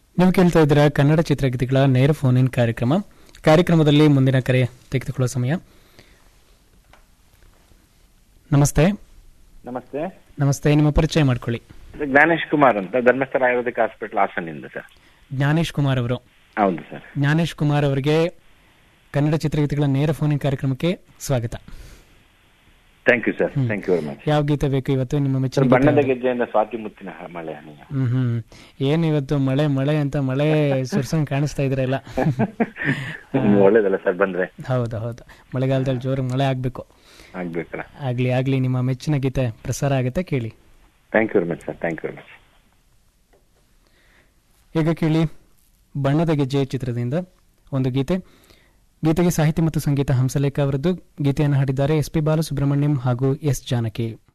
ನೀವು ಕೇಳ್ತಾ ಇದ್ದೀರಾ ಕನ್ನಡ ಚಿತ್ರಗೀತೆಗಳ ನೇರ ಫೋನ್ ಇನ್ ಕಾರ್ಯಕ್ರಮ ಕಾರ್ಯಕ್ರಮದಲ್ಲಿ ಮುಂದಿನ ಕರೆ ತೆಗೆದುಕೊಳ್ಳುವ ಸಮಯ ನಮಸ್ತೆ ನಮಸ್ತೆ ನಮಸ್ತೆ ನಿಮ್ಮ ಪರಿಚಯ ಮಾಡ್ಕೊಳ್ಳಿ ಜ್ಞಾನೇಶ್ ಕುಮಾರ್ ಅಂತ ಧರ್ಮಸ್ಥಳ ಆಯುರ್ವೇದಿಕ್ ಹಾಸ್ಪಿಟಲ್ ಹಾಸನಿಂದ ಸರ್ ಜ್ಞಾನೇಶ್ ಕುಮಾರ್ ಅವರು ಹೌದು ಸರ್ ಜ್ಞಾನೇಶ್ ಕುಮಾರ್ ಅವರಿಗೆ ಕನ್ನಡ ಚಿತ್ರಗೀತೆಗಳ ನೇರ ಫೋನ್ ಇನ್ ಕಾರ್ಯಕ್ರಮಕ್ಕೆ ಸ್ವಾಗತ thank you sir thank you very much ಯಾವ ಗೀತೆ ಬೇಕು ಇವತ್ತು ನಿಮ್ಮ ಸರ್ ಮೆಚ್ಚಿನ ಬಣ್ಣದ ಗೀತೆ? ಗೆಜ್ಜೆಯಿಂದ ಸ್ವಾತಿ ಮುತ್ತಿನ ಹ- ಮಳೆ ಹನಿಯ ಹ್ಮ್ ಹ್ಮ್ ಏನ್ ಇವತ್ತು ಮಳೆ ಮಳೆ ಅಂತ ಮಳೆ ಸುರ್ಸಂಗ್ ಕಾಣಿಸ್ತಾ ಇದ್ರಲ್ಲ ಒಳ್ಳೇದಲ್ಲ ಸರ್ ಬಂದ್ರೆ ಹೌದು ಹೌದು ಮಳೆಗಾಲದಲ್ಲಿ ಜೋರು ಮಳೆ ಆಗ್ಬೇಕು ಆಗ್ಬೇಕಲ್ಲ ಆಗ್ಲಿ ಆಗ್ಲಿ ನಿಮ್ಮ ಮೆಚ್ಚಿನ ಗೀತೆ ಪ್ರಸಾರ ಆಗುತ್ತೆ ಕೇಳಿ thank you very much sir thank you very much ಈಗ ಕೇಳಿ ಬಣ್ಣದ ಗೆಜ್ಜೆ ಚಿತ್ರದಿಂದ ಒಂದು ಗೀತೆ ಗೀತೆಗೆ ಸಾಹಿತ್ಯ ಮತ್ತು ಸಂಗೀತ ಹಂಸಲೇಖ ಅವರದ್ದು ಗೀತೆಯನ್ನು ಹಾಡಿದ್ದಾರೆ ಎಸ್ ಪಿ ಬಾಲಸುಬ್ರಹ್ಮಣ್ಯಂ ಹಾಗೂ ಎಸ್ ಜಾನಕಿ